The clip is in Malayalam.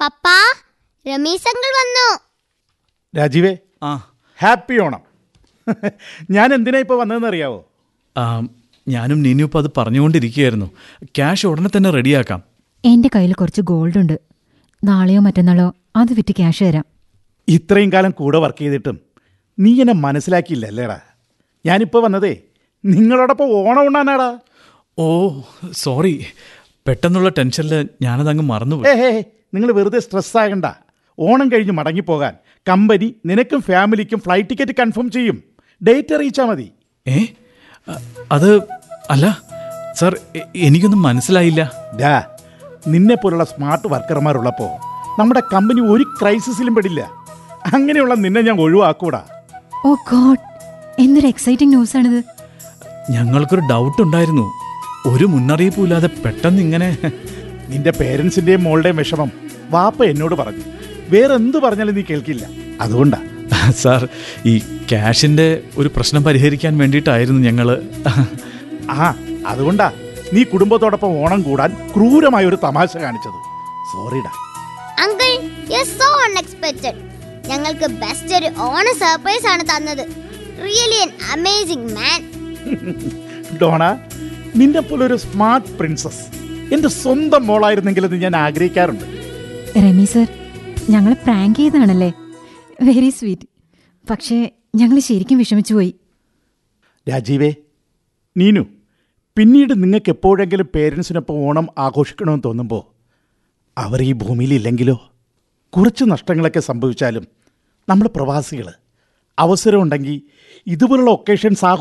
പപ്പാ രമീസ് അങ്കിൾ വന്നു രാജീവേ ആ ഹാപ്പി ഓണം ഞാൻ എന്തിനാ ഇപ്പോൾ വന്നതെന്ന് അറിയാവോ ആ, ഞാനും നീനും ഇപ്പം അത് പറഞ്ഞുകൊണ്ടിരിക്കുകയായിരുന്നു ക്യാഷ് ഉടനെ തന്നെ റെഡിയാക്കാം എന്റെ കയ്യിൽ കുറച്ച് ഗോൾഡ് ഉണ്ട് നാളെയോ മറ്റന്നാളോ അത് വിറ്റ് ക്യാഷ് തരാം ഇത്രയും കാലം കൂടെ വർക്ക് ചെയ്തിട്ടും നീ എന്നെ മനസ്സിലാക്കിയില്ല അല്ലേടാ ഞാനിപ്പോൾ വന്നതേ നിങ്ങളോടൊപ്പം ഓണം ഉണ്ണാനാടാ ഓ സോറി പെട്ടെന്നുള്ള ടെൻഷനിൽ ഞാനതങ്ങ് മറന്നുപോയി ഏ ഹേ നിങ്ങൾ വെറുതെ സ്ട്രെസ് ആകണ്ട ഓണം കഴിഞ്ഞ് മടങ്ങിപ്പോകാൻ കമ്പനി നിനക്കും ഫാമിലിക്കും ഫ്ലൈറ്റ് ടിക്കറ്റ് കൺഫേം ചെയ്യും ഡേറ്റ് അറിയിച്ചാൽ മതി ഏ അ- അത് അല്ല സാർ എ- എനിക്കൊന്നും മനസ്സിലായില്ല ഡാ നിന്നെ പോലുള്ള സ്മാർട്ട് വർക്കർമാരുള്ളപ്പോൾ നമ്മുടെ കമ്പനി ഒരു ക്രൈസിസിലും പെടില്ല അങ്ങനെയുള്ള നിന്നെ ഞാൻ ഒഴിവാക്കൂടാ ഓ ഗോഡ് എന്തൊരു എക്സൈറ്റിംഗ് ന്യൂസ് ആണിത് ഞങ്ങൾക്കൊരു ഡൗട്ട് ഉണ്ടായിരുന്നു ഒരു മുന്നറിയിപ്പും ഇല്ലാതെ പെട്ടെന്ന് ഇങ്ങനെ നിന്റെ പേരൻസിന്റെയും മോളുടെയും വിഷമം വാപ്പ എന്നോട് പറഞ്ഞു വേറെ എന്ത് പറഞ്ഞാലും നീ കേൾക്കില്ല അതുകൊണ്ടാ സാർ ഈ ക്യാഷിന്റെ ഒരു പ്രശ്നം പരിഹരിക്കാൻ വേണ്ടിയിട്ടായിരുന്നു ഞങ്ങൾ ആ അതുകൊണ്ടാ നീ കുടുംബത്തോടൊപ്പം ഓണം കൂടാൻ ക്രൂരമായ ഒരു തമാശ കാണിച്ചത് സോറിടാ അങ്കിൾ യു സോ അൺഎക്സ്പെക്റ്റഡ് ഞങ്ങൾക്ക് ബെസ്റ്റ് ഒരു ഓണ സർപ്രൈസ് ആണ് തന്നത് really an amazing man Dona നിന്നെ പോലെ ഒരു സ്മാർട്ട് പ്രിൻസസ് എന്റെ സ്വന്തം മോളായിരുന്നെങ്കിലെന്ന് ഞാൻ ആഗ്രഹിക്കാറുണ്ട് രമി സർ ഞങ്ങൾ പ്രാങ്ക് ചെയ്താണല്ലേ വെരി സ്വീറ്റ് പക്ഷേ ഞങ്ങൾ ശരിക്കും വിഷമിച്ചു പോയി രാജീവേ നീനു പിന്നീട് നിങ്ങൾക്ക് എപ്പോഴെങ്കിലും പേരൻസിനൊപ്പം ഓണം ആഘോഷിക്കണമെന്ന് തോന്നുമ്പോൾ അവർ ഈ ഭൂമിയിലില്ലെങ്കിലോ കുറച്ച് നഷ്ടങ്ങളൊക്കെ സംഭവിച്ചാലും നമ്മൾ പ്രവാസികൾ അവസരമുണ്ടെങ്കിൽ ഇതുപോലുള്ള ഒക്കേഷൻസ്